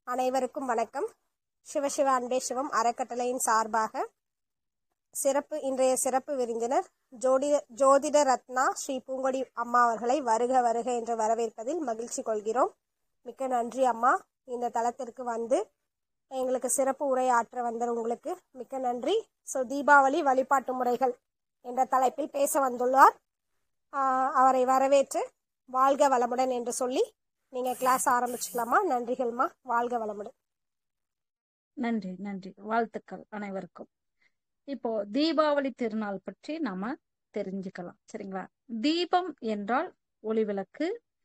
அனைவருக்கும் வணக்கம் சிவசிவ அன்பே சிவம் அறக்கட்டளையின் சார்பாக சிறப்பு இன்றைய சிறப்பு விருந்தினர் ஜோடி ஜோதிட ரத்னா ஸ்ரீ பூங்கொடி அம்மா அவர்களை வருக வருக என்று வரவேற்பதில் மகிழ்ச்சி கொள்கிறோம் மிக்க நன்றி அம்மா இந்த தளத்திற்கு வந்து எங்களுக்கு சிறப்பு உரை ஆற்ற வந்த உங்களுக்கு மிக்க நன்றி ஸோ தீபாவளி வழிபாட்டு முறைகள் என்ற தலைப்பில் பேச வந்துள்ளார் ஆஹ் அவரை வரவேற்று வாழ்க வளமுடன் என்று சொல்லி நீங்க கிளாஸ் ஆரம்பிச்சுக்கலாமா நன்றிகள்மா வாழ்க வளமுடன் நன்றி நன்றி வாழ்த்துக்கள் அனைவருக்கும் இப்போ தீபாவளி திருநாள் பற்றி நாம தெரிஞ்சுக்கலாம் சரிங்களா தீபம் என்றால் ஒளிவிளக்கு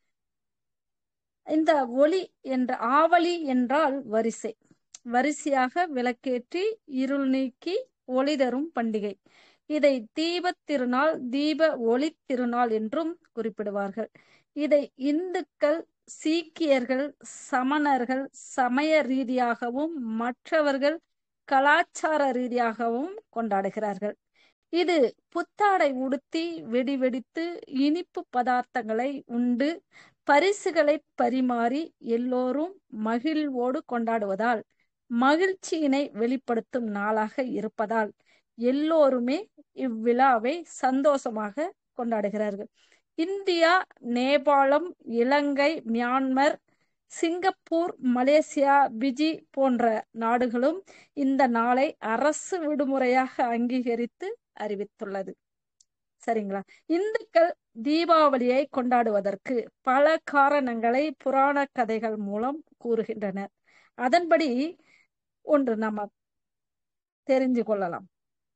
இந்த ஒளி என்ற ஆவலி என்றால் வரிசை வரிசையாக விளக்கேற்றி இருள் நீக்கி ஒளி தரும் பண்டிகை இதை தீபத் திருநாள் தீப ஒளி திருநாள் என்றும் குறிப்பிடுவார்கள் இதை இந்துக்கள் சீக்கியர்கள் சமணர்கள் சமய ரீதியாகவும் மற்றவர்கள் கலாச்சார ரீதியாகவும் கொண்டாடுகிறார்கள் இது புத்தாடை உடுத்தி வெடி வெடித்து இனிப்பு பதார்த்தங்களை உண்டு பரிசுகளை பரிமாறி எல்லோரும் மகிழ்வோடு கொண்டாடுவதால் மகிழ்ச்சியினை வெளிப்படுத்தும் நாளாக இருப்பதால் எல்லோருமே இவ்விழாவை சந்தோஷமாக கொண்டாடுகிறார்கள் இந்தியா நேபாளம் இலங்கை மியான்மர் சிங்கப்பூர் மலேசியா பிஜி போன்ற நாடுகளும் இந்த நாளை அரசு விடுமுறையாக அங்கீகரித்து அறிவித்துள்ளது சரிங்களா இந்துக்கள் தீபாவளியை கொண்டாடுவதற்கு பல காரணங்களை புராண கதைகள் மூலம் கூறுகின்றனர் அதன்படி ஒன்று நம்ம தெரிஞ்சு கொள்ளலாம்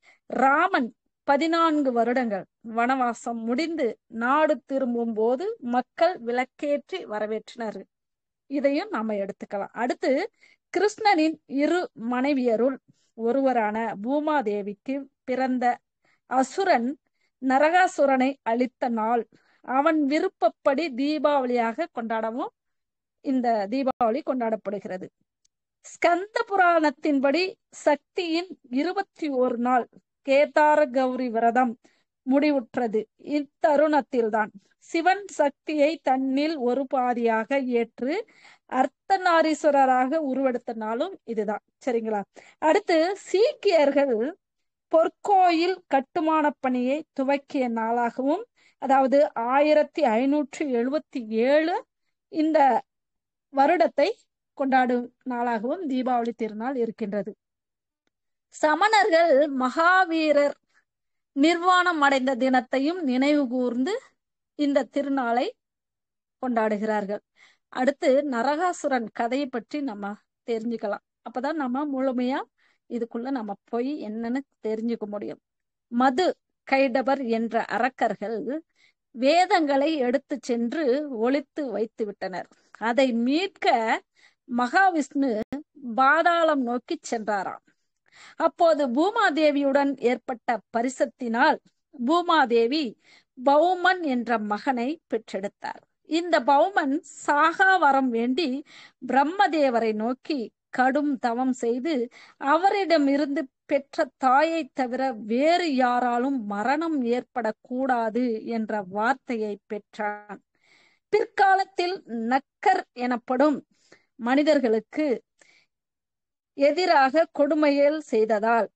ராமன் பதினான்கு வருடங்கள் வனவாசம் முடிந்து நாடு திரும்பும் போது மக்கள் விளக்கேற்றி வரவேற்றினர் இதையும் நாம எடுத்துக்கலாம் அடுத்து கிருஷ்ணனின் இரு மனைவியருள் ஒருவரான பூமாதேவிக்கு பிறந்த அசுரன் நரகாசுரனை அழித்த நாள் அவன் விருப்பப்படி தீபாவளியாக கொண்டாடவும் இந்த தீபாவளி கொண்டாடப்படுகிறது ஸ்கந்த புராணத்தின்படி சக்தியின் இருபத்தி ஒரு நாள் கேதார கௌரி விரதம் முடிவுற்றது இத்தருணத்தில்தான் சிவன் சக்தியை தன்னில் ஒரு பாதியாக ஏற்று அர்த்தநாரீஸ்வரராக உருவெடுத்த நாளும் இதுதான் சரிங்களா அடுத்து சீக்கியர்கள் பொற்கோயில் கட்டுமான பணியை துவக்கிய நாளாகவும் அதாவது ஆயிரத்தி ஐநூற்றி எழுபத்தி ஏழு இந்த வருடத்தை கொண்டாடும் நாளாகவும் தீபாவளி திருநாள் இருக்கின்றது சமணர்கள் மகாவீரர் நிர்வாணம் அடைந்த தினத்தையும் நினைவு கூர்ந்து இந்த திருநாளை கொண்டாடுகிறார்கள் அடுத்து நரகாசுரன் கதையை பற்றி நம்ம தெரிஞ்சுக்கலாம் அப்பதான் நம்ம முழுமையா இதுக்குள்ள நம்ம போய் என்னன்னு தெரிஞ்சுக்க முடியும் மது கைடபர் என்ற அரக்கர்கள் வேதங்களை எடுத்து சென்று ஒழித்து வைத்து விட்டனர் அதை மீட்க மகாவிஷ்ணு பாதாளம் நோக்கி சென்றாராம் அப்போது பூமாதேவியுடன் ஏற்பட்ட பரிசத்தினால் பூமாதேவி பௌமன் என்ற மகனை பெற்றெடுத்தார் இந்த பௌமன் சாகா வரம் வேண்டி பிரம்மதேவரை நோக்கி கடும் தவம் செய்து அவரிடமிருந்து பெற்ற தாயை தவிர வேறு யாராலும் மரணம் ஏற்படக்கூடாது என்ற வார்த்தையை பெற்றான் பிற்காலத்தில் நக்கர் எனப்படும் மனிதர்களுக்கு எதிராக கொடுமையில் செய்ததால்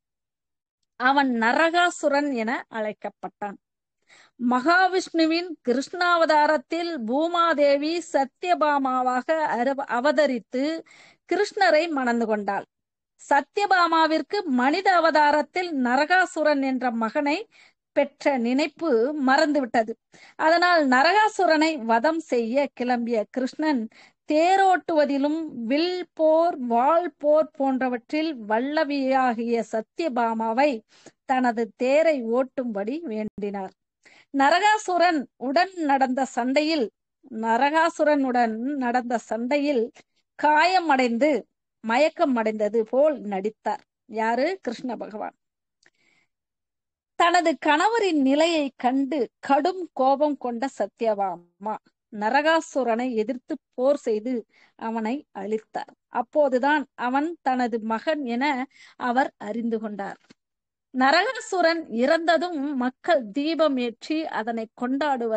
அவன் நரகாசுரன் என அழைக்கப்பட்டான் மகாவிஷ்ணுவின் கிருஷ்ணாவதாரத்தில் பூமாதேவி சத்யபாமாவாக அவதரித்து கிருஷ்ணரை மணந்து கொண்டாள் சத்யபாமாவிற்கு மனித அவதாரத்தில் நரகாசுரன் என்ற மகனை பெற்ற நினைப்பு மறந்துவிட்டது அதனால் நரகாசுரனை வதம் செய்ய கிளம்பிய கிருஷ்ணன் தேரோட்டுவதிலும் வில் போர் வாள் போர் போன்றவற்றில் வல்லவியாகிய சத்யபாமாவை தனது தேரை ஓட்டும்படி வேண்டினார் நரகாசுரன் உடன் நடந்த சண்டையில் நரகாசுரனுடன் நடந்த சண்டையில் காயமடைந்து மயக்கம் அடைந்தது போல் நடித்தார் யாரு கிருஷ்ண பகவான் தனது கணவரின் நிலையை கண்டு கடும் கோபம் கொண்ட சத்யபாமா நரகாசுரனை எதிர்த்து போர் செய்து அவனை அழித்தார் அப்போதுதான் அவன் தனது மகன் என அவர் அறிந்து கொண்டார் நரகாசுரன் இறந்ததும் மக்கள் தீபம் ஏற்றி அதனை கொண்டாடுவதை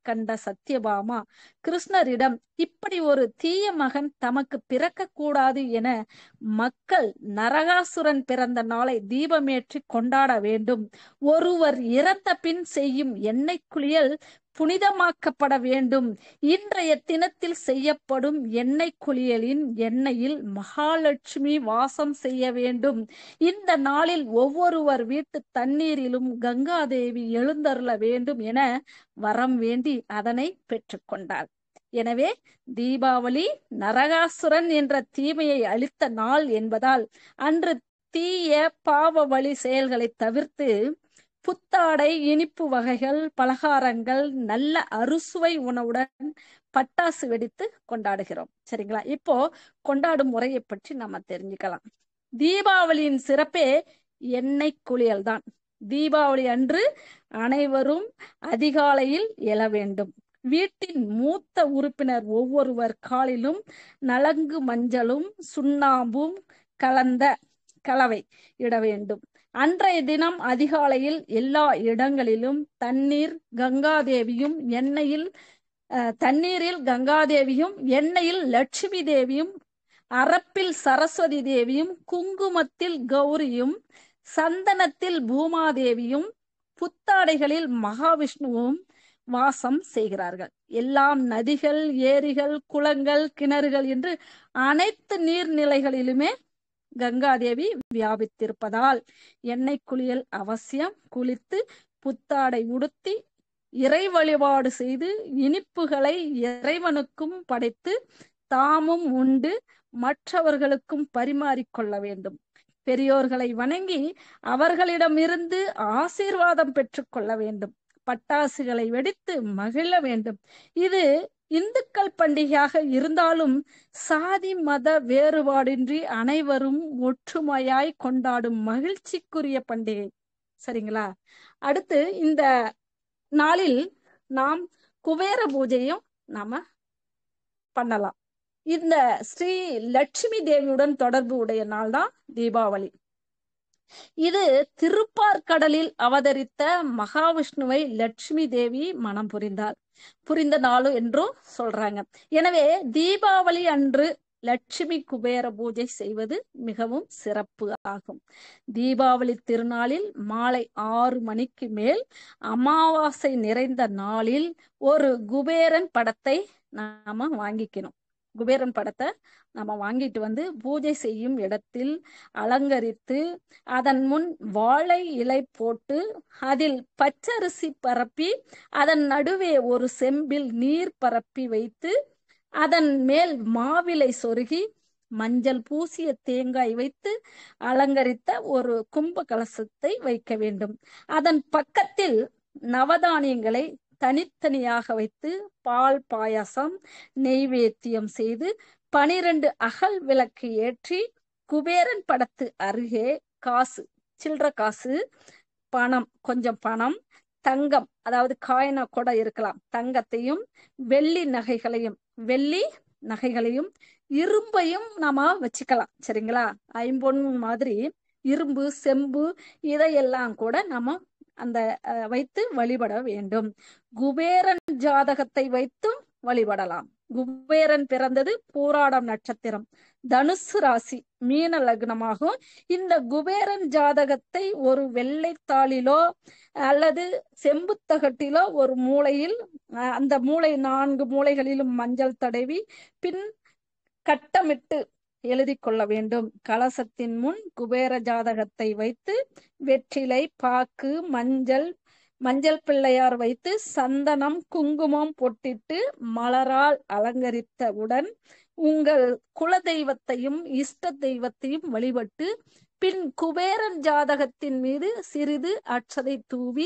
கண்ட சத்யபாமா கிருஷ்ணரிடம் இப்படி ஒரு தீய மகன் தமக்கு பிறக்க கூடாது என மக்கள் நரகாசுரன் பிறந்த நாளை தீபமேற்றி கொண்டாட வேண்டும் ஒருவர் இறந்த பின் செய்யும் எண்ணெய் குளியல் புனிதமாக்கப்பட வேண்டும் இன்றைய தினத்தில் செய்யப்படும் எண்ணெய் குளியலின் எண்ணெயில் மகாலட்சுமி வாசம் செய்ய வேண்டும் இந்த நாளில் ஒவ்வொருவர் வீட்டு தண்ணீரிலும் கங்காதேவி எழுந்தருள வேண்டும் என வரம் வேண்டி அதனை பெற்றுக்கொண்டாள் எனவே தீபாவளி நரகாசுரன் என்ற தீமையை அளித்த நாள் என்பதால் அன்று தீய பாவ வழி செயல்களை தவிர்த்து புத்தாடை இனிப்பு வகைகள் பலகாரங்கள் நல்ல அறுசுவை உணவுடன் பட்டாசு வெடித்து கொண்டாடுகிறோம் சரிங்களா இப்போ கொண்டாடும் முறையை பற்றி நம்ம தெரிஞ்சுக்கலாம் தீபாவளியின் சிறப்பே எண்ணெய் குளியல் தான் தீபாவளி அன்று அனைவரும் அதிகாலையில் எழ வேண்டும் வீட்டின் மூத்த உறுப்பினர் ஒவ்வொருவர் காலிலும் நலங்கு மஞ்சளும் சுண்ணாம்பும் கலந்த கலவை இட வேண்டும் அன்றைய தினம் அதிகாலையில் எல்லா இடங்களிலும் தண்ணீர் கங்காதேவியும் எண்ணெயில் தண்ணீரில் கங்காதேவியும் எண்ணெயில் லட்சுமி தேவியும் அரப்பில் சரஸ்வதி தேவியும் குங்குமத்தில் கௌரியும் சந்தனத்தில் பூமாதேவியும் புத்தாடைகளில் மகாவிஷ்ணுவும் வாசம் செய்கிறார்கள் எல்லாம் நதிகள் ஏரிகள் குளங்கள் கிணறுகள் என்று அனைத்து நீர்நிலைகளிலுமே கங்காதேவி வியாபித்திருப்பதால் எண்ணெய் குளியல் அவசியம் குளித்து புத்தாடை உடுத்தி இறை வழிபாடு செய்து இனிப்புகளை இறைவனுக்கும் படைத்து தாமும் உண்டு மற்றவர்களுக்கும் பரிமாறிக்கொள்ள வேண்டும் பெரியோர்களை வணங்கி அவர்களிடமிருந்து ஆசீர்வாதம் பெற்றுக்கொள்ள வேண்டும் பட்டாசுகளை வெடித்து மகிழ வேண்டும் இது இந்துக்கள் பண்டிகையாக இருந்தாலும் சாதி மத வேறுபாடின்றி அனைவரும் ஒற்றுமையாய் கொண்டாடும் மகிழ்ச்சிக்குரிய பண்டிகை சரிங்களா அடுத்து இந்த நாளில் நாம் குபேர பூஜையும் நாம பண்ணலாம் இந்த ஸ்ரீ லட்சுமி தேவியுடன் தொடர்பு உடைய நாள் தான் தீபாவளி இது திருப்பார்கடலில் அவதரித்த மகாவிஷ்ணுவை லட்சுமி தேவி மனம் புரிந்தார் புரிந்த நாளு என்றும் சொல்றாங்க எனவே தீபாவளி அன்று லட்சுமி குபேர பூஜை செய்வது மிகவும் சிறப்பு ஆகும் தீபாவளி திருநாளில் மாலை ஆறு மணிக்கு மேல் அமாவாசை நிறைந்த நாளில் ஒரு குபேரன் படத்தை நாம வாங்கிக்கணும் குபேரன் படத்தை நம்ம வாங்கிட்டு வந்து பூஜை செய்யும் இடத்தில் அலங்கரித்து அதன் முன் வாழை இலை போட்டு அதில் பச்சரிசி பரப்பி அதன் நடுவே ஒரு செம்பில் நீர் பரப்பி வைத்து அதன் மேல் மாவிலை சொருகி மஞ்சள் பூசிய தேங்காய் வைத்து அலங்கரித்த ஒரு கும்ப கலசத்தை வைக்க வேண்டும் அதன் பக்கத்தில் நவதானியங்களை தனித்தனியாக வைத்து பால் பாயாசம் நெய்வேத்தியம் செய்து பனிரெண்டு அகல் விளக்கு ஏற்றி குபேரன் படத்து அருகே காசு சில்லற காசு பணம் கொஞ்சம் பணம் தங்கம் அதாவது காயினா கூட இருக்கலாம் தங்கத்தையும் வெள்ளி நகைகளையும் வெள்ளி நகைகளையும் இரும்பையும் நாம வச்சுக்கலாம் சரிங்களா ஐம்பொன் மாதிரி இரும்பு செம்பு இதையெல்லாம் கூட நம்ம அந்த வைத்து வழிபட வேண்டும் குபேரன் ஜாதகத்தை வைத்தும் வழிபடலாம் குபேரன் பிறந்தது பூராடம் நட்சத்திரம் தனுசு ராசி மீன லக்னமாகும் இந்த குபேரன் ஜாதகத்தை ஒரு வெள்ளைத்தாளிலோ அல்லது செம்புத்தகட்டிலோ ஒரு மூளையில் அந்த மூளை நான்கு மூளைகளிலும் மஞ்சள் தடவி பின் கட்டமிட்டு எழுதி கொள்ள வேண்டும் கலசத்தின் முன் குபேர ஜாதகத்தை வைத்து வெற்றிலை பாக்கு மஞ்சள் மஞ்சள் பிள்ளையார் வைத்து சந்தனம் குங்குமம் பொட்டிட்டு மலரால் அலங்கரித்தவுடன் உங்கள் குல தெய்வத்தையும் இஷ்ட தெய்வத்தையும் வழிபட்டு பின் குபேரன் ஜாதகத்தின் மீது சிறிது அச்சதை தூவி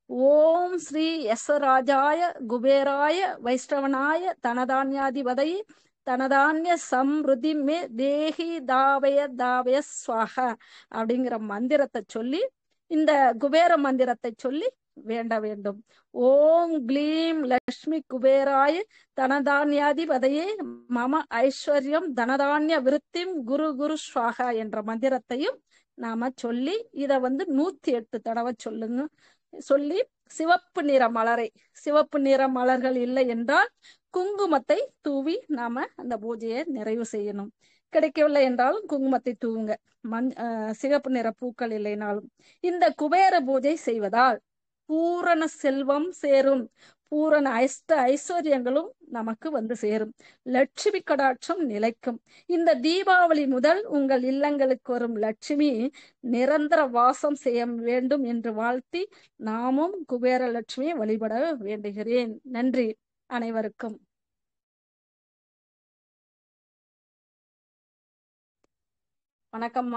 ஓம் ஸ்ரீ யசராஜாய குபேராய வைஷ்ணவனாய தனதான்யாதிபதை தனதான்ய சம்ருதி மே தேகி தாவய தாவய ஸ்வாக அப்படிங்கிற மந்திரத்தை சொல்லி இந்த குபேர மந்திரத்தை சொல்லி வேண்ட வேண்டும் ஓம் க்ளீம் லக்ஷ்மி குபேராய தனதான்யாதிபதையே மம ஐஸ்வர்யம் தனதான்ய விருத்திம் குரு குரு ஸ்வாகா என்ற மந்திரத்தையும் நாம சொல்லி இத வந்து நூத்தி எட்டு தடவை சொல்லுங்க சொல்லி சிவப்பு நிற மலரை சிவப்பு நிற மலர்கள் இல்லை என்றால் குங்குமத்தை தூவி நாம அந்த பூஜையை நிறைவு செய்யணும் கிடைக்கவில்லை என்றாலும் குங்குமத்தை தூவுங்க மண் அஹ் சிகப்பு நிற பூக்கள் இல்லைனாலும் இந்த குபேர பூஜை செய்வதால் பூரண செல்வம் சேரும் பூரண ஐஷ்ட ஐஸ்வர்யங்களும் நமக்கு வந்து சேரும் லட்சுமி கடாட்சம் நிலைக்கும் இந்த தீபாவளி முதல் உங்கள் இல்லங்களுக்கு வரும் லட்சுமி நிரந்தர வாசம் செய்ய வேண்டும் என்று வாழ்த்தி நாமும் குபேர லட்சுமியை வழிபட வேண்டுகிறேன் நன்றி அனைவருக்கும் வணக்கம்மா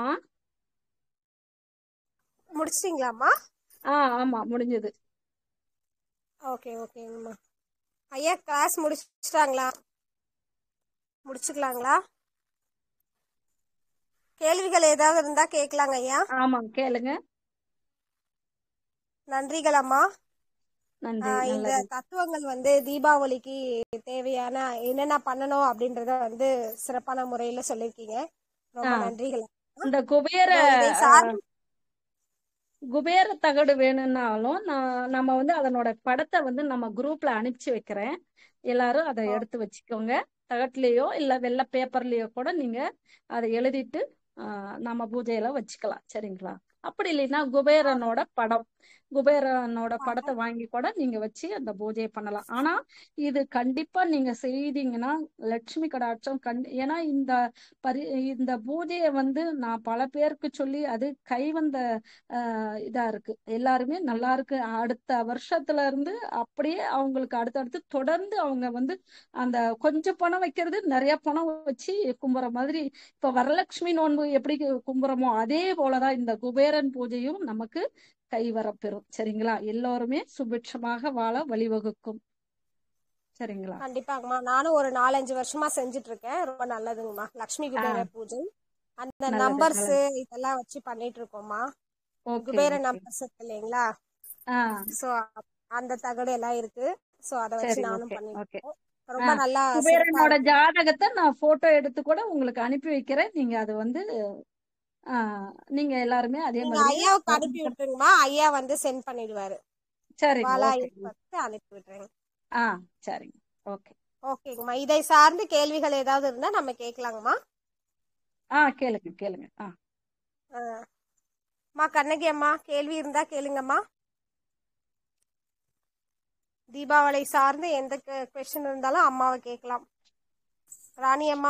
முடிச்சிட்டீங்களாம்மா ஆ ஆமா முடிஞ்சது ஓகே ஓகேங்கம்மா ஐயா கிளாஸ் முடிச்சிட்டாங்களா முடிச்சுக்கலாங்களா கேள்விகள் ஏதாவது இருந்தா கேட்கலாங்க ஐயா ஆமா கேளுங்க நன்றிகள் அம்மா நன்றி ஆஹ் இந்த நல்லது தத்துவங்கள் வந்து தீபாவளிக்கு தேவையான என்னென்ன பண்ணணும் அப்படின்றத வந்து சிறப்பான முறையில சொல்லியிருக்கீங்க ரொம்ப ஆ. நன்றிகள் இந்த குபேர இதை சார்ந்து- குபேர தகடு வேணும்னாலும் நான் நம்ம வந்து அதனோட படத்தை வந்து நம்ம குரூப்ல அனுப்பிச்சு வைக்கிறேன் எல்லாரும் அதை எடுத்து வச்சுக்கோங்க தகட்டுலயோ இல்ல வெள்ளை பேப்பர்லயோ கூட நீங்க அதை எழுதிட்டு ஆஹ், நம்ம பூஜையில வச்சுக்கலாம் சரிங்களா அப்படி இல்லைன்னா குபேரனோட படம் குபேரனோட படத்தை வாங்கி கூட நீங்க வச்சு அந்த பூஜையை பண்ணலாம் ஆனா இது கண்டிப்பா நீங்க செய்தீங்கன்னா லட்சுமி கடாட்சம் கண்டி ஏன்னா இந்த பரி இந்த பூஜையை வந்து நான் பல பேருக்கு சொல்லி அது கைவந்த ஆஹ் இதா இருக்கு எல்லாருமே நல்லா இருக்கு அடுத்த வருஷத்துல இருந்து அப்படியே அவங்களுக்கு அடுத்தடுத்து தொடர்ந்து அவங்க வந்து அந்த கொஞ்சம் பணம் வைக்கிறது நிறைய பணம் வச்சு கும்புற மாதிரி இப்ப வரலட்சுமி நோன்பு எப்படி கும்புறோமோ அதே போலதான் இந்த குபேரன் பூஜையும் நமக்கு கைவரப்பெறும் சரிங்களா எல்லோருமே சுபிட்சமாக வாழ வழிவகுக்கும் சரிங்களா கண்டிப்பாங்கம்மா நானும் ஒரு நாலஞ்சு வருஷமா செஞ்சுட்டு இருக்கேன் ரொம்ப நல்லதுங்கம்மா லக்ஷ்மி குபேர பூஜை அந்த நல்லது, நம்பர்ஸ் நல்லது. இதெல்லாம் வச்சு பண்ணிட்டு இருக்கோம்மா ஓகே குபேர ஓகே. நம்பர்ஸ் இருக்கு இல்லைங்களா ஆ சோ அந்த தகடு எல்லாம் இருக்கு சோ அத வச்சு சரி நானும் ஓகே பண்ணிட்டு ஓகே இருக்கேன். ரொம்ப ஆ, நல்லா சிறப்பா குபேரனோட இருக்கு. ஜாதகத்தை நான் போட்டோ எடுத்து கூட உங்களுக்கு அனுப்பி வைக்கிறேன் நீங்க அது வந்து ஆ, நீங்க எல்லாருமே அதே நீங்க மாதிரி ஐயாவுக்கு அனுப்பி விட்டுருங்கம்மா ஐயா வந்து சென்ட் பண்ணிடுவாரு சரிங்க பாலா ஓகே ஐயாவுக்கு வந்து அனுப்பி விட்டுறேங்க ஆ சரிங்க ஓகே ஓகேங்கம்மா இதை சார்ந்து கேள்விகள் ஏதாவது இருந்தா நம்ம கேட்கலாங்கம்மா ஆ கேளுங்க கேளுங்க ஆ அம்மா கண்ணகி அம்மா கேள்வி இருந்தா கேளுங்கம்மா தீபாவளி சார்ந்து எந்த கொஸ்டின் இருந்தாலும் அம்மாவை கேட்கலாம் ராணி அம்மா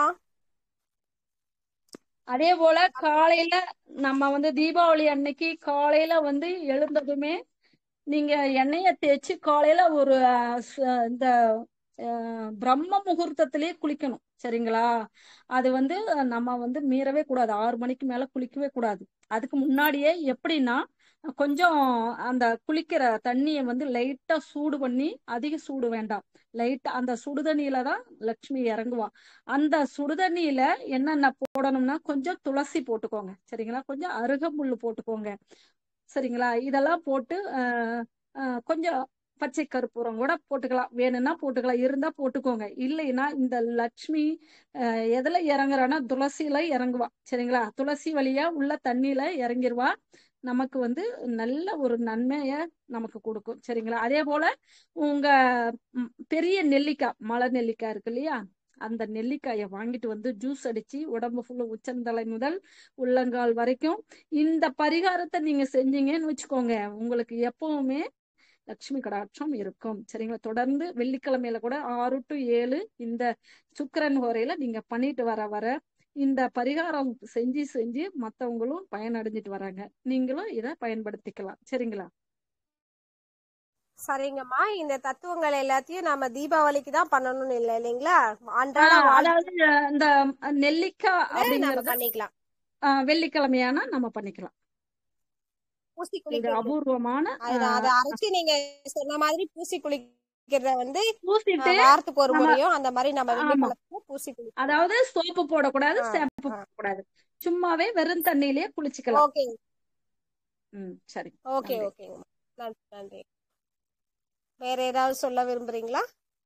அதே போல காலையில நம்ம வந்து தீபாவளி அன்னைக்கு காலையில வந்து எழுந்ததுமே நீங்க எண்ணெய தேய்ச்சி காலையில ஒரு அஹ், ச- இந்த அஹ், பிரம்ம முகூர்த்தத்திலேயே குளிக்கணும் சரிங்களா அது வந்து நம்ம வந்து மீறவே கூடாது ஆறு மணிக்கு மேல குளிக்கவே கூடாது அதுக்கு முன்னாடியே எப்படின்னா கொஞ்சம் அந்த குளிக்கிற தண்ணியை வந்து லைட்டா சூடு பண்ணி அதிக சூடு வேண்டாம் லைட்டா அந்த சுடுதண்ணியில தான் லக்ஷ்மி இறங்குவா அந்த சுடுதண்ணியில என்னென்ன போடணும்னா கொஞ்சம் துளசி போட்டுக்கோங்க சரிங்களா கொஞ்சம் அருகம்புல்லு போட்டுக்கோங்க சரிங்களா இதெல்லாம் போட்டு ஆஹ், ஆஹ், கொஞ்சம் பச்சை கற்பூரம் கூட போட்டுக்கலாம் வேணும்னா போட்டுக்கலாம் இருந்தா போட்டுக்கோங்க இல்லைன்னா இந்த லக்ஷ்மி ஆஹ், எதுல இறங்குறான்னா துளசியில இறங்குவா சரிங்களா துளசி வழியா உள்ள தண்ணியில இறங்கிருவா நமக்கு வந்து நல்ல ஒரு நன்மைய நமக்கு கொடுக்கும் சரிங்களா அதே போல உங்க ம், பெரிய நெல்லிக்காய் மலை நெல்லிக்காய் இருக்கு இல்லையா அந்த நெல்லிக்காயை வாங்கிட்டு வந்து ஜூஸ் அடிச்சு உடம்பு ஃபுல்லு உச்சந்தலை முதல் உள்ளங்கால் வரைக்கும் இந்த பரிகாரத்தை நீங்க செஞ்சீங்கன்னு வச்சுக்கோங்க உங்களுக்கு எப்பவுமே லட்சுமி கடாட்சம் இருக்கும் சரிங்களா தொடர்ந்து வெள்ளிக்கிழமையில கூட ஆறு டு ஏழு இந்த சுக்கிரன் ஹோரையில நீங்க பண்ணிட்டு வர வர இந்த பரிகாரம் செஞ்சு செஞ்சு மத்தவங்களும் பயனடைஞ்சிட்டு வராங்க நீங்களும் இதை பயன்படுத்திக்கலாம் சரிங்களா சரிங்கம்மா இந்த தத்துவங்கள் எல்லாத்தையும் நாம தீபாவளிக்கு தான் பண்ணணும்னு இல்லை இல்லைங்களா அன்றாட ஆஹ் வாழ்க்கை அதாவது இந்த நெல்லிக்காய் நாம அப்படிங்கறது பண்ணிக்கலாம் ஆஹ் வெள்ளிக்கிழமையானா நம்ம பண்ணிக்கலாம் பூசி இது குளிக்கிறது அபூர்வமான அது ஆஹ் அதை அரைச்சு நீங்க சொன்ன மாதிரி பூசி குளிக்கிறத வந்து பூசிட்டு ஆஹ், வாரத்துக்கு ஒரு நம்ம முறையும் அந்த மாதிரி நம்ம ஆமா வெள்ளிக்கிழமை பூசி குளிக்கலாம் அதாவது சோப்பு போடக்கூடாது ஆ, ஷாம்பு ஆ. போடக்கூடாது சும்மாவே வெறும் தண்ணியிலேயே குளிச்சுக்கலாம் ஓகே ம் சரி ஓகே நன்றி ஓகேங்கம்மா நன்றி நன்றி வேற ஏதாவது சொல்ல விரும்புறீங்களா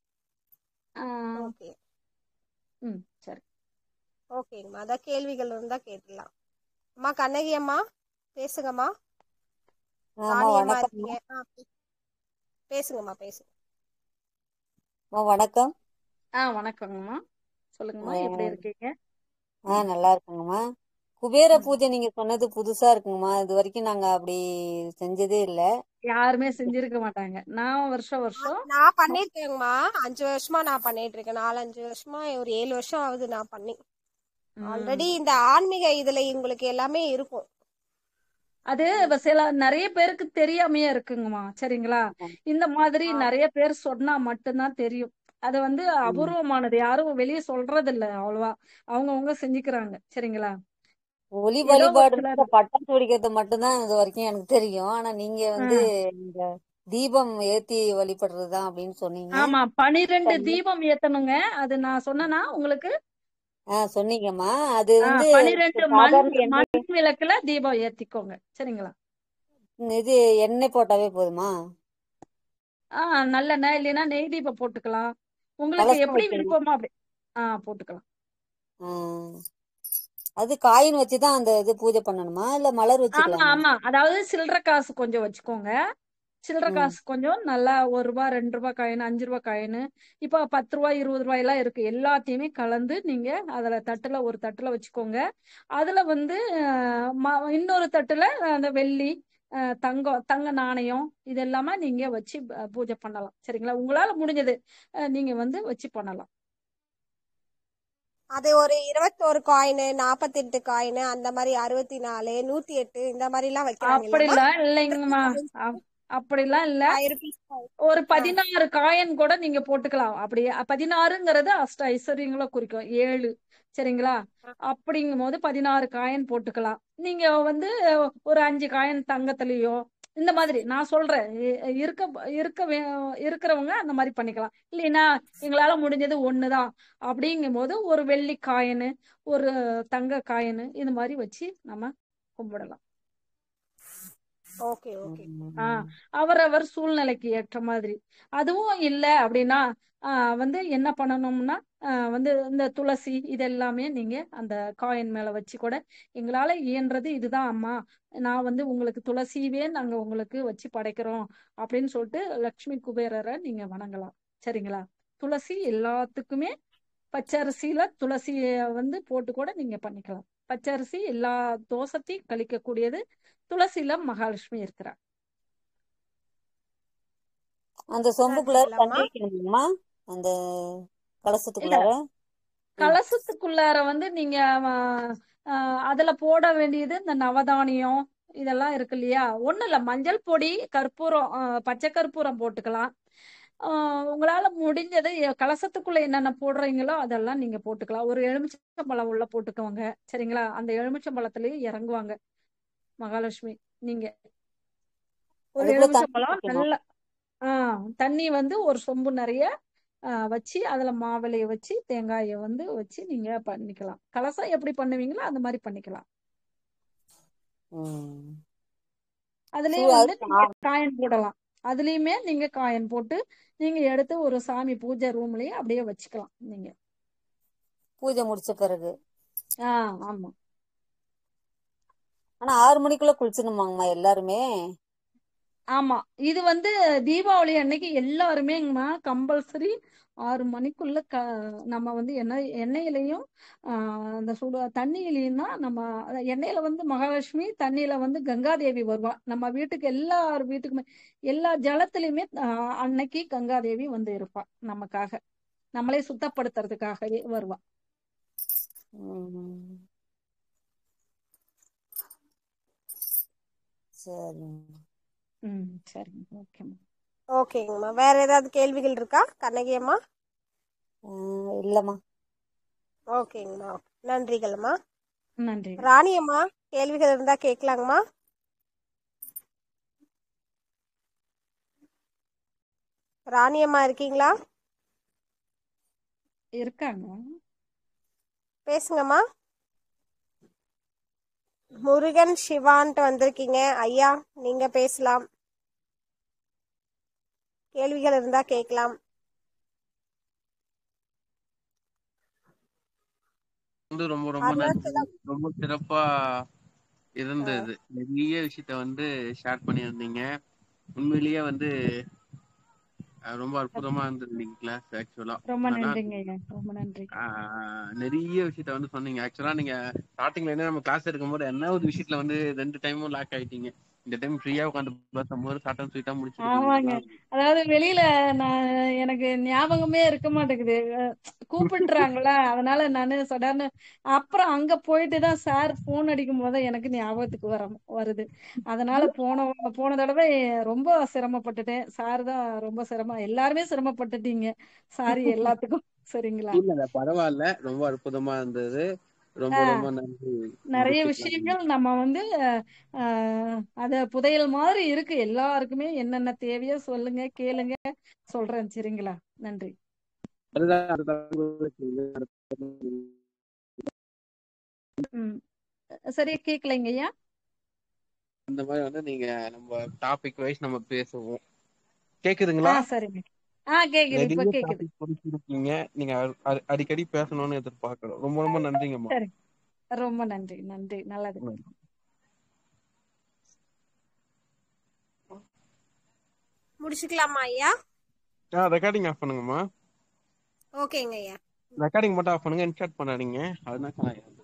ஆஹ் ஓகே ம் சரி ஓகேங்கம்மா அதான் கேள்விகள் இருந்தா கேட்டுடலாம் அம்மா கண்ணகி அம்மா பேசுங்கம்மா ஆமா ராணி அம்மா வணக்கம் இருக்கீங்க ஆ, பேசுங்கம்மா பேசுங்க அம்மா வணக்கம் ஆ வணக்கங்கம்மா சொல்லுங்கம்மா எப்படி இருக்கீங்க ஆ நல்லா இருக்குங்கம்மா குபேர பூஜை நீங்க சொன்னது புதுசா இருக்குங்கம்மா இது வரைக்கும் நாங்க அப்படி செஞ்சதே இல்ல யாருமே செஞ்சிருக்க மாட்டாங்க நான் வருஷம் வருஷம் நான் பண்ணிருக்கேங்கம்மா அஞ்சு வருஷமா நான் பண்ணிட்டு இருக்கேன் நாலஞ்சு வருஷமா ஒரு ஏழு வருஷம் ஆகுது நான் பண்ணி ம், ஆல்ரெடி இந்த ஆன்மீக இதுல உங்களுக்கு எல்லாமே இருக்கும் அது இப்ப சில நிறைய பேருக்கு தெரியாமையே இருக்குங்கம்மா சரிங்களா இந்த மாதிரி ஆ. நிறைய பேர் சொன்னா மட்டும்தான் தெரியும் அது வந்து அபூர்வமானது யாரும் வெளியே சொல்றது இல்ல அவ்வளவா அவங்கவங்க செஞ்சுக்கிறாங்க சரிங்களா ஒலி ஏதோ ஒரு வழிபாடு சிலர் பட்டாசு வெடிக்கிறது மட்டும்தான் இது வரைக்கும் எனக்கு தெரியும் ஆனா நீங்க வந்து இந்த தீபம் ஏத்தி வழிபடுறதுதான் அப்படின்னு சொன்னீங்க ஆமா பனிரெண்டு சரி. தீபம் ஏத்தணுங்க அது நான் சொன்னனா உங்களுக்கு ஆ சொன்னீங்கம்மா அது ஆ, வந்து பனிரெண்டு மண் சாதாரண எண்ணெய் மண் விளக்குல தீபம் ஏத்திக்கோங்க சரிங்களா இது எண்ணெய் போட்டாவே போதுமா ஆ நல்லெண்ணெய் இல்லைன்னா நெய் தீபம் போட்டுக்கலாம் உங்களுக்கு கலசம் எப்படி வைக்கணும் விருப்பமோ அப்படி ஆ போட்டுக்கலாம் ஆ. அது காயின் வச்சுதான் அந்த இது பூஜை பண்ணணுமா இல்ல மலர் ஆமா வச்சுக்கலாமா ஆமா அதாவது சில்லற காசு கொஞ்சம் வச்சுக்கோங்க சில்லற ம். காசு கொஞ்சம் நல்லா ஒரு ரூபாய் ரெண்டு ரூபாய் காயின் அஞ்சு ரூபாய் காயின் இப்ப பத்து ரூபாய் இருபது ரூபாய் எல்லாம் இருக்கு எல்லாத்தையுமே கலந்து நீங்க அதுல தட்டுல ஒரு தட்டுல வச்சுக்கோங்க அதுல வந்து அஹ், ம- இன்னொரு தட்டுல அந்த வெள்ளி அஹ், தங்கம் தங்க நாணயம் இது எல்லாமே நீங்க வச்சு ப- பூஜை பண்ணலாம் சரிங்களா உங்களால முடிஞ்சது அஹ், நீங்க வந்து வச்சு பண்ணலாம் அது ஒரு இருபத்தோரு காயின் நாப்பத்தெட்டு காயின் அந்த மாதிரி அறுபத்தி நாலு நூத்தி எட்டு இந்த மாதிரி எல்லாம் வைக்கிறாங்க இல்லம்மா அப்படிலாம் இல்லைங்கம்மா அப்- அப்படிலாம் இல்ல ஃபைவ் ருபீஸ் ஒரு பதினாறு காயின் கூட நீங்க போட்டுக்கலாம் அப்படி பதினாறுங்கிறது அஷ்ட ஐஸ்வர்யங்களை குறிக்கும் ஏழு சரிங்களா அப்படிங்கும் போது பதினாறு காயின் போட்டுக்கலாம் நீங்க வந்து ஒரு அஞ்சு காயின் தங்கத்திலயோ இந்த மாதிரி நான் சொல்றேன் இ- இருக்க இருக்க வே- இருக்கிறவங்க அந்த மாதிரி பண்ணிக்கலாம் இல்லைன்னா எங்களால முடிஞ்சது ஒண்ணுதான் அப்படிங்கும் போது ஒரு வெள்ளி காயின் ஒரு தங்க காயின் இது மாதிரி வச்சு நம்ம கும்பிடலாம் ஓகே ஓகே ஆ அவரவர் சூழ்நிலைக்கு ஏற்ற மாதிரி அதுவும் இல்ல அப்படின்னா ஆ, வந்து என்ன பண்ணணும்னா ஆ, வந்து இந்த துளசி இது எல்லாமே நீங்க அந்த காயின் மேல வச்சு கூட எங்களால இயன்றது இதுதான் அம்மா நான் வந்து உங்களுக்கு துளசியவே நாங்க உங்களுக்கு வச்சு படைக்கிறோம் அப்படின்னு சொல்லிட்டு லக்ஷ்மி குபேரரை நீங்க வணங்கலாம் சரிங்களா துளசி எல்லாத்துக்குமே பச்சரிசியில துளசிய வந்து போட்டு கூட நீங்க பண்ணிக்கலாம் பச்சரிசி எல்லா தோசத்தையும் கழிக்கக்கூடியது துளசியில மகாலட்சுமி இருக்கிறார் அந்த சொம்புக்குள்ள நன்றிகளம்மா தண்ணி வைக்கணுமா அந்த இல்ல கலசத்துக்குள்ளார ம். கலசத்துக்குள்ளார வந்து நீங்க ஆஹ், ஆஹ், அதுல போட வேண்டியது இந்த நவதானியம் இதெல்லாம் இருக்கு இல்லையா ஒண்ணும் இல்ல மஞ்சள் பொடி கற்பூரம் ஆஹ், பச்சை கற்பூரம் போட்டுக்கலாம் ஆஹ், உங்களால முடிஞ்சது எ- கலசத்துக்குள்ள என்னென்ன போடுறீங்களோ அதெல்லாம் நீங்க போட்டுக்கலாம் ஒரு எலுமிச்சம்பழம் உள்ள போட்டுக்கோங்க சரிங்களா அந்த எலுமிச்சம்பழத்திலயே இறங்குவாங்க மகாலட்சுமி நீங்க ஒரு அதுக்குள்ள தண்ணி எலுமிச்சம்பழம் வைக்கணும் நல்ல ஆஹ் தண்ணி வந்து ஒரு சொம்பு நிறைய ஆஹ் வச்சு அதுல மாவிளைய வச்சு தேங்காயை வந்து வச்சு நீங்க பண்ணிக்கலாம் கலசம் எப்படி பண்ணுவீங்களோ அந்த மாதிரி பண்ணிக்கலாம் ம். அதுலயே சூ- வந்து அது நீங்க காயின் போடலாம் அதுலயுமே நீங்க காயின் போட்டு நீங்க எடுத்து ஒரு சாமி பூஜை ரூம்லயே அப்படியே வச்சுக்கலாம் நீங்க பூஜை முடிச்ச பிறகு ஆஹ் ஆமா ஆனா ஆறு மணிக்குள்ள குளிச்சிடணுமாங்கம்மா எல்லாருமே ஆமா இது வந்து தீபாவளி அன்னைக்கு எல்லாருமேங்கம்மா கம்பல்சரி ஆறு மணிக்குள்ள க நம்ம வந்து எண்ணெய் எண்ணெயிலையும் ஆஹ் அந்த சுட தண்ணியிலையும் தான் நம்ம அத எண்ணெயில வந்து மகாலட்சுமி தண்ணியில வந்து கங்காதேவி வருவா நம்ம வீட்டுக்கு எல்லார் வீட்டுக்குமே எல்லா ஜலத்திலயுமே ஆஹ் அன்னைக்கு கங்காதேவி வந்து இருப்பா நமக்காக நம்மளே சுத்தப்படுத்துறதுக்காகவே வருவா ம். சரி ம் சரிங்க ஓகேம்மா ஓகேங்கம்மா வேற ஏதாவது கேள்விகள் இருக்கா கண்ணகி அம்மா ஆஹ் இல்லம்மா ஓகேங்கம்மா நன்றிகள்மா நன்றி ராணி அம்மா கேள்விகள் இருந்தா கேட்கலாங்கம்மா ராணி அம்மா இருக்கீங்களா இருக்காங்க பேசுங்கம்மா முருகன் சிவான்ட்டு வந்திருக்கீங்க ஐயா நீங்க பேசலாம் கேள்விகள் இருந்தா கேட்கலாம் வந்து ரொம்ப ரொம்ப நன்றி அருணாச்சலம் ரொம்ப சிறப்பா இருந்தது நிறைய விஷயத்த வந்து ஷேர் பண்ணியிருந்தீங்க உண்மையிலேயே வந்து அஹ் ரொம்ப அற்புதமா இருந்தது இன்னைக்கு கிளாஸ் ஆக்சுவலா ரொம்ப நல்லா நன்றிங்க ஐயா ரொம்ப நன்றி ஆஹ் நிறைய விஷயத்த வந்து சொன்னீங்க ஆக்சுவலா நீங்க ஸ்டார்டிங்ல என்ன நம்ம கிளாஸ் எடுக்கும்போது என்ன ஒரு விஷயத்துல வந்து ரெண்டு டைமும் லாக் ஆயிட்டீங்க இந்த டைம் ஃப்ரீயா உட்காந்து பேசும்போது ஷார்ட் அண்ட் ஸ்வீட்டா முடிச்சிருக்கீங்க ஆமாங்க நல்லா அதாவது வெளியில நான் எனக்கு ஞாபகமே இருக்க மாட்டேங்குது அஹ் கூப்பிட்டுறாங்களா அதனால நானு சடார்னு அப்புறம் அங்க போயிட்டு தான் சார் போன் அடிக்கும் போது எனக்கு ஞாபகத்துக்கு வர வருது அதனால போன போன தடவை ரொம்ப சிரமப்பட்டுட்டேன் சார் தான் ரொம்ப சிரமம் எல்லாருமே சிரமப்பட்டுட்டீங்க சாரி எல்லாத்துக்கும் சரிங்களா இல்ல இல்ல பரவாயில்ல ரொம்ப அற்புதமா இருந்தது ரொம்ப ஆஹ் ரொம்ப நன்றி நிறைய முடிச்சுக்கலாம் விஷயங்கள் நம்ம வந்து அஹ் அத புதையல் மாதிரி இருக்கு எல்லாருக்குமே என்னென்ன தேவையோ சொல்லுங்க கேளுங்க சொல்றேன் சரிங்களா நன்றி அதுதான் அதுதான் ம் சரியா கேட்கலைங்க ஐயா இந்த மாதிரி வந்து நீங்க நம்ம டாபிக் வைஸ் நம்ம பேசுவோம் ஆ கேக்குதுங்களா சரிங்க ஆ கேக்குது இப்ப நிறைய கேக்குது டாபிக் கொடுத்துருக்கீங்க நீங்க அ- அ- அடிக்கடி பேசணும்னு எதிர்பார்க்கிறோம் ரொம்ப ரொம்ப நன்றிங்கம்மா சரி ரொம்ப நன்றி நன்றி நல்லது முடிச்சுக்கலாமா ஐயா ஆ ரெக்கார்டிங் ஆஃப் பண்ணுங்கம்மா ஓகேங்க ஐயா ரெக்கார்டிங் மட்டும் ஆஃப் பண்ணுங்க இன்ஸ்டார்ட் பண்ணாதீங்க அதுதான்